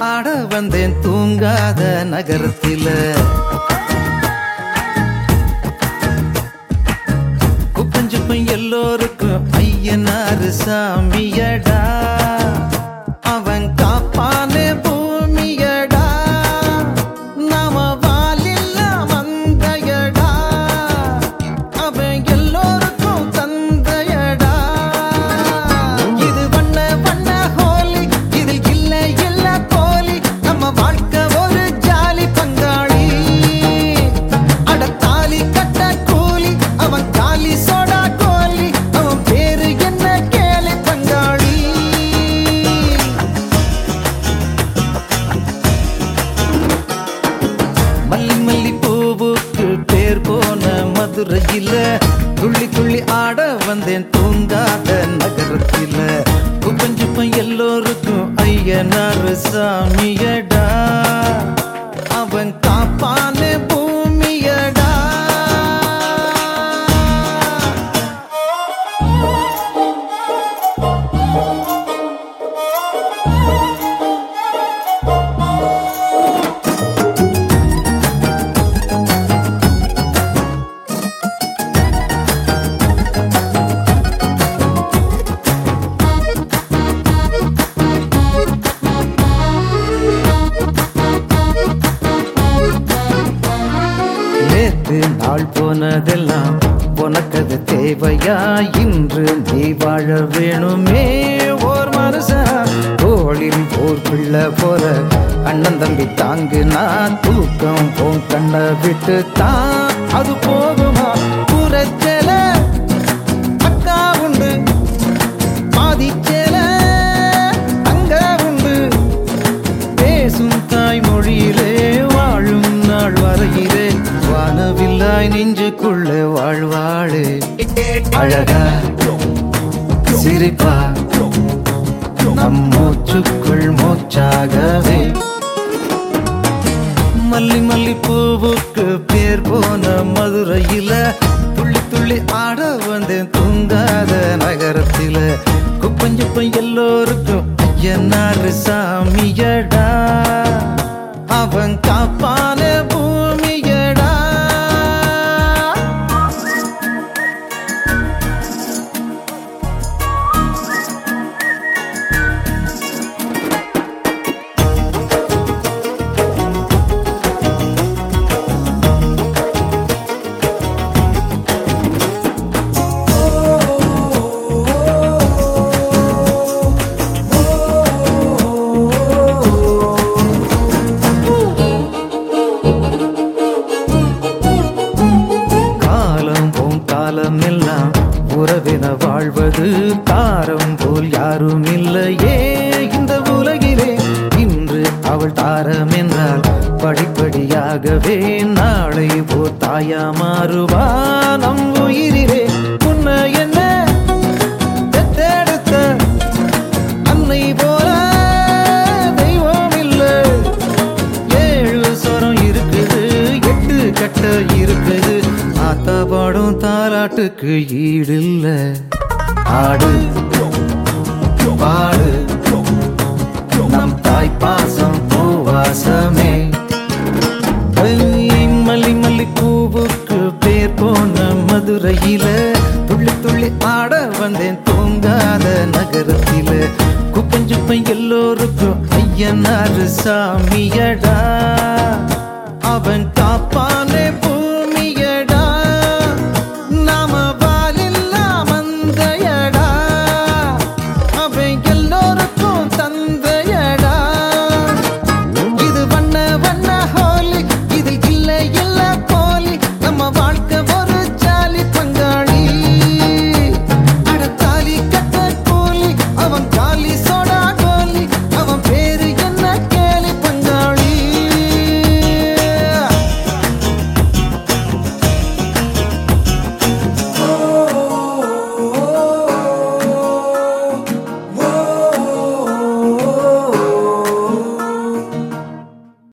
ஆட வந்தேன் தூங்காத நகரத்தில குப்பஞ்சுப்பம் எல்லோருக்கும் ஐயனாரு சாமியடா அவன் காப்பானே பூமியடா நாம வாலில்ல வந்தையடா அவன் எல்லோருக்கும் தந்தையடா இது வண்ண வண்ண ஹோலி இதில் இல்ல இல்ல போலி நம்ம வாழ்க்கை ஒரு ஜாலி பங்காளி அட தாலி கட்ட கூலி அவன் காலி சோடா கோலி அவன் பேரு என்ன கேலி பங்காளி மல்லி மல்லி பூவுக்கு பேர் போன மதுரையில துள்ளி துள்ளி ஆட வந்தேன் தூங்காத நகரத்தில குப்பஞ்சுப்பம் எல்லோருக்கும் ஐயனார் சாமியடா அவன் காப்பானே பூமியடா நேற்று நாள் போனதெல்லாம் உனக்கது தேவையா இன்று நீ வாழ வேணுமே ஓர் மனுஷன் தோளில் ஓர் பிள்ளை போல அண்ணன் தம்பி தாங்கு நான் தூக்கம் போன் கண்ண விட்டு தான் அது போகுமா புறச்சல அக்கா உண்டு பாதிச்சல அங்க உண்டு பேசும் தாய்மொழியிலே வாழும் நாள் வரையிலே வானவில்லாய் நெஞ்சுக்குள்ள வாழ்வாடு அழகா சிரிப்பா நம் மூச்சுக்குள் மூச்சாகவே மல்லி மல்லி பூவுக்கு பேர் போன மதுரையில துள்ளி துள்ளி ஆட வந்தேன் தூங்காத நகரத்தில குப்பஞ்சுப்பம் எல்லோருக்கும் ஐயனாரு சாமியடா அவன் காப்பான பூமியடா காலம் போம் காலம் எல்லாம் உறவின வாழ்வது தாரம் போல் யாரும் இல்லையே இந்த உலகிலே இன்று அவள் தாரம் என்றால் படிப்படியாகவே நாளை போர் தாயா மாறுவா நம் உயிரிலே உன்னை என்ன பெத்தெடுத்த அன்னை போல தெய்வம் இல்லை ஏழு சொரம் இருக்குது எட்டு கட்ட இருக்குது ஆத்தா பாடும் தாலாட்டுக்கு ஈடில்ல ஆடு பாடு நம் தாய் பாசம் பூவாசமே ஐய், மல்லி மல்லி பூவுக்கு பேர் போன மதுரையில துள்ளி துள்ளி ஆட வந்தேன் தூங்காத நகரத்தில குப்பஞ்சுப்பம் எல்லோருக்கும் ஐயனாரு சாமியடா அவன் காப்பான்